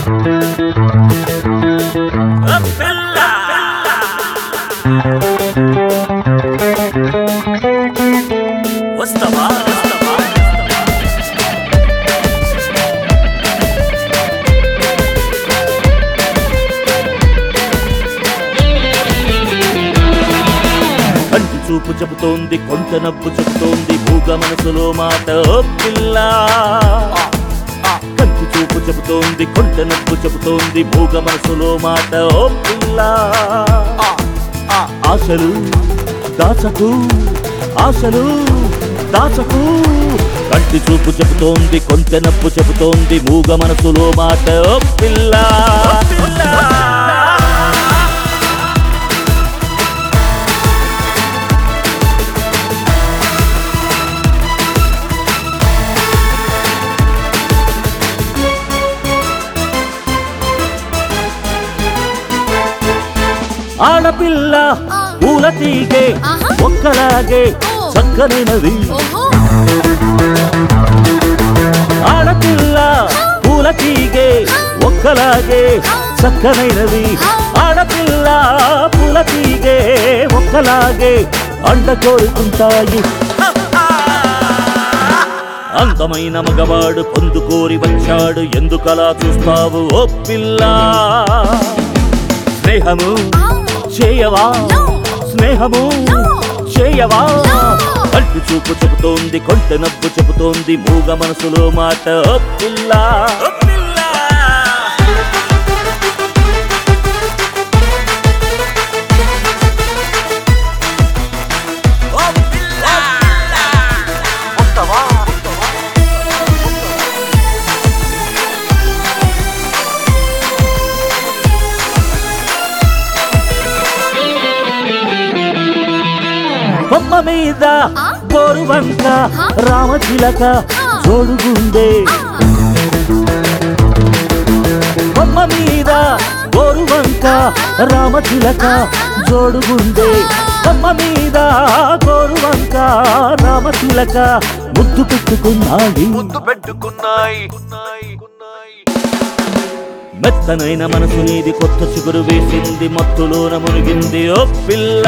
వస్తావా వస్తావా కంటి చూపు చెబుతోంది కొంట నవ్వు చెబుతోంది మూగ మనసులో మాట ఓ పిల్ల కంటి చూపు చెబుతోంది కొంట నవ్వు చెబుతోంది మూగ మనసులో మాట ఓ పిల్ల ఆశలు దాచకు ఆశలు దాచకు కంటి చూపు చెబుతోంది కొంటె నవ్వు చెబుతోంది మూగ మనసులో మాట ఓ పిల్ల పిల్ల ఆడపిల్ల పూల తీగే ఆహా. ఒక్కలాగే ఓ. చక్కనైనది ఓహో ఆడపిల్ల పూల తీగే ఒక్కలాగే చక్కనైనది ఆడపిల్ల పూల తీగే ఒక్కలాగే అండ కోరుకుంటాయి అందమైన మగవాడు పొందుకోరి వచ్చాడు ఎందుకలా చూస్తావు ఓ పిల్ల స్నేహము చేయవా No. స్నేహము No. చేయవా No. కంటి చూపు చెబుతోంది కొంటె నవ్వు చెబుతోంది మూగ మనసులో మాట ఓ పిల్ల ఓ పిల్ల ఓ పిల్ల వస్తావా బొమ్మ మీద ఆ? గోరువంక ఆ? రామచిలక ఆ. జోడుగుండే బొమ్మ మీద గోరువంక రామచిలక జోడుగుండే బొమ్మ మీద గోరువంక రామచిలక ముద్దు పెట్టుకున్నాయి ముద్దు పెట్టుకున్నాయి మెత్తనైన మనసు నీది కొత్త చిగురు వేసింది మత్తులోన మునిగింది ఓ పిల్ల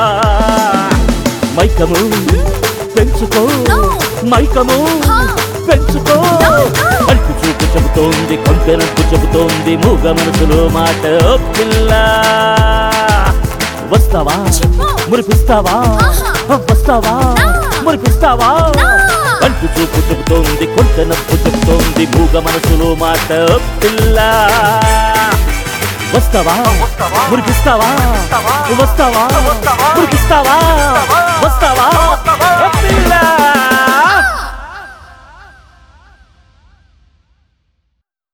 మైకము పెంచుకో No. మైకము ఆ. పెంచుకో No, no. కంటి చూపు చెబుతోంది కొంచెనప్పు చెబుతోంది మూగ మనసులో మాట ఓ పిల్ల వస్తావా చెప్పు. మురిపిస్తావా ఆహా. వస్తావా No. మురిపిస్తావా No. కంటి చూపు చెబుతోంది కొంచె నవ్వు చెబుతోంది మూగ మనసులో మాట ఓ పిల్ల వస్తావా వస్తావా? మురిపిస్తావా వస్తావా? వస్తావా వస్తావా? మురిపిస్తావా